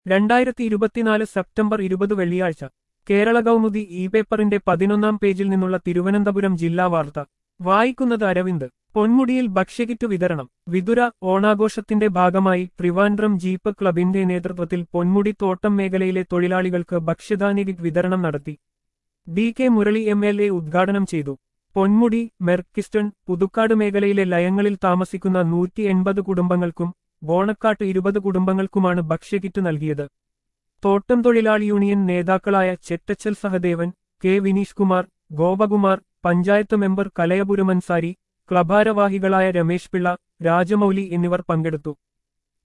രണ്ടായിരത്തി ഇരുപത്തിനാല് സെപ്റ്റംബർ ഇരുപത് വെള്ളിയാഴ്ച കേരള കൗമുദി ഇ പേപ്പറിന്റെ പതിനൊന്നാം പേജിൽ നിന്നുള്ള തിരുവനന്തപുരം ജില്ലാ വാർത്ത വായിക്കുന്നത് അരവിന്ദ് പൊന്മുടിയിൽ ഭക്ഷ്യകിറ്റ് വിതരണം വിതുര ഓണാഘോഷത്തിന്റെ ഭാഗമായി ട്രിവാൻഡ്രം ജീപ്പ് ക്ലബിന്റെ നേതൃത്വത്തിൽ പൊന്മുടി തോട്ടം മേഖലയിലെ തൊഴിലാളികൾക്ക് ഭക്ഷ്യധാന്യ കിറ്റ് വിതരണം നടത്തി D K Murali M L A ഉദ്ഘാടനം ചെയ്തു പൊന്മുടി മെർക്കിസ്റ്റൺ പുതുക്കാട് മേഖലയിലെ ലയങ്ങളിൽ താമസിക്കുന്ന നൂറ്റി എൺപത് കുടുംബങ്ങൾക്കും ബോണക്കാട്ട് ഇരുപത് കുടുംബങ്ങൾക്കുമാണ് ഭക്ഷ്യകിറ്റ് നൽകിയത് തോട്ടം തൊഴിലാളി യൂണിയൻ നേതാക്കളായ ചെറ്റച്ചൽ സഹദേവൻ കെ വിനീഷ് കുമാർ ഗോപകുമാർ പഞ്ചായത്ത് മെമ്പർ കലയപുരം അൻസാരി ക്ലബാരവാഹികളായ രമേശ് പിള്ള രാജമൌലി എന്നിവർ പങ്കെടുത്തു